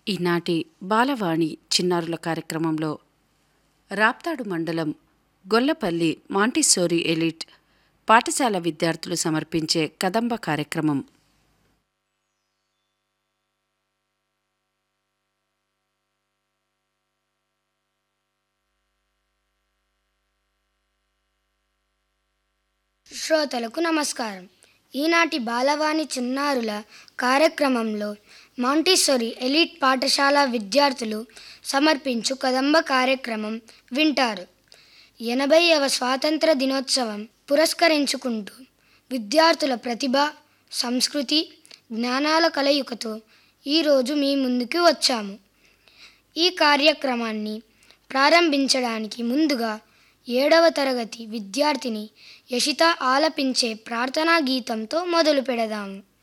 ఈనాటి బాలవాణి చిన్నారుల కార్యక్రమంలో రాప్తాడు మండలం గొల్లపల్లి మాంటిసోరి ఎలిట్ పాఠశాల విద్యార్థులు సమర్పించే కదంబ కార్యక్రమం శ్రోతలకు నమస్కారం ఈనాటి బాలవాణి చిన్నారుల కార్యక్రమంలో మాంటిసోరి ఎలీట్ పాఠశాల విద్యార్థులు సమర్పించు కదంబ కార్యక్రమం వింటారు ఎనభైవ స్వాతంత్ర దినోత్సవం పురస్కరించుకుంటూ విద్యార్థుల ప్రతిభ సంస్కృతి జ్ఞానాల కలయికతో ఈరోజు మీ ముందుకు వచ్చాము ఈ కార్యక్రమాన్ని ప్రారంభించడానికి ముందుగా ఏడవ తరగతి విద్యార్థిని యషిత ఆలపించే ప్రార్థనా గీతంతో మొదలు పెడదాము